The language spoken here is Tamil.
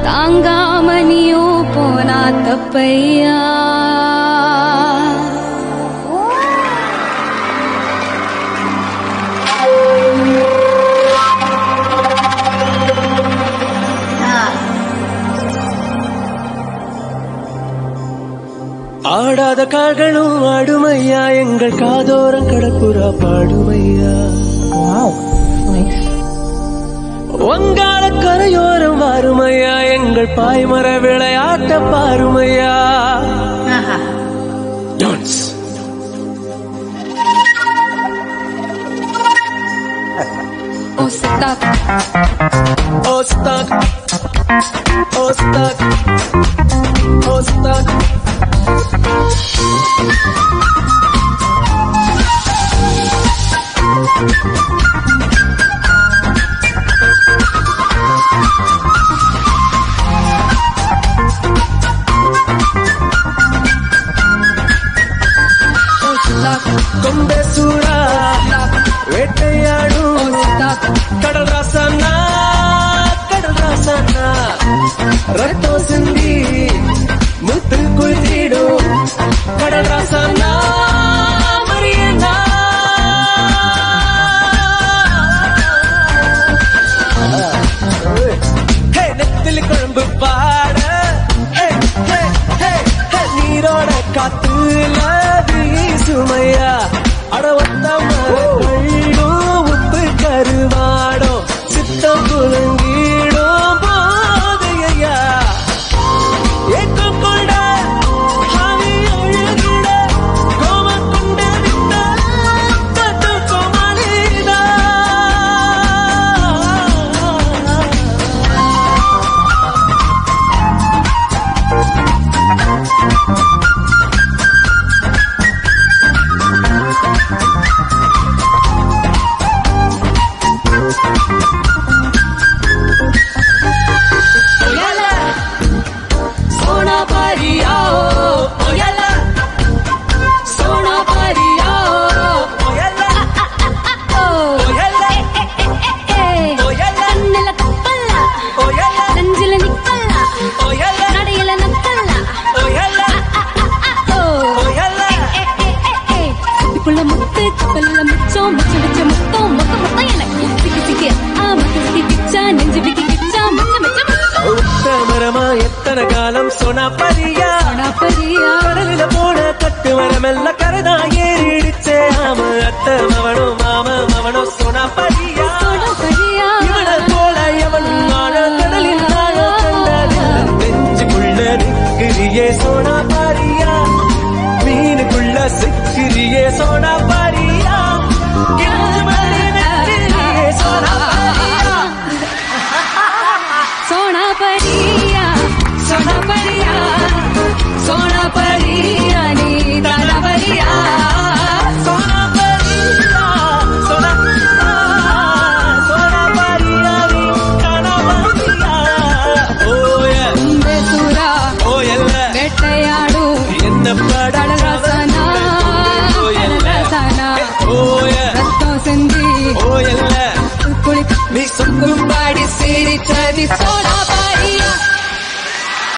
தாங்காம நீயோ போனா தப்பையா ஆடாத கால்களும் ஆடுமையா எங்கள் காதோரம் கடப்புறா பாடுமையா வங்காள கரையோரம் வாருமையா எங்கள் பாய்மர விளையாட்ட பாருமையா டான்ஸ் ஓ ஸ்டாக் ஓ ஸ்டாக் ஓ ஸ்டாக் ஓ ஸ்டாக் ஓ ஸ்டாக் கொண்ட சூறா வேட்டையாடும் ஓ ஸ்டாக் கடல் ராசனா கடல் ராசனா ரத்தம் சிந்தி முத்து குளித்திடும் கடல் ராசனா மரியனா ஹே நெத்திலி குழம்பு பாட ஹே, ஹே, ஹே, ஹே, நீரோட காத்துல வீசுமையா அடவத்த மரங்களும் உப்பு கருவாடும் சித்தம் குலுங்கிடும் போதையா ஏக்கம் கொண்ட ஆவி அழுகிட கோபம் கொண்ட விட்ட கட்டு கோமாளிதா Oyala, Sona Paria, Oyala, Sona Paria, Oyala, ஓ Oyala, ஏ Oyala, கண்ணுல கப்பல்ல Oyala, நெஞ்சில நிக்கல்ல Oyala, நடையில நக்கல்ல Oyala, ஓ Oyala. இதுக்குள்ள முத்து கப்பல்ல மிச்சம் மிச்ச மிச்ச முத்தம் மொத்த மொத்தம் எனக்கு சிக்கி சிக்கி ஆ மொத்த சிக்கி பிச்சா நெஞ்சு விக்கி கிச்சா மிச்ச மிச்ச முத்தம் உத்தமரமா எத்தனை காலம் சொன்னா பரியா போனா பரியா கடலில போன கட்டு மரமெல்ல கரதா ஏறிடுச்சே ஆம அத்த மவனும் மாம மவனும் சொன்னா பரியா போனா பரியா இவனை போல எவனும் நான கடலில் நான கண்டதில்லை நெஞ்சுக்குள்ள நிற்கிறியே சோனா பாரியா மீனுக்குள்ள சிக்கிறியே சோனா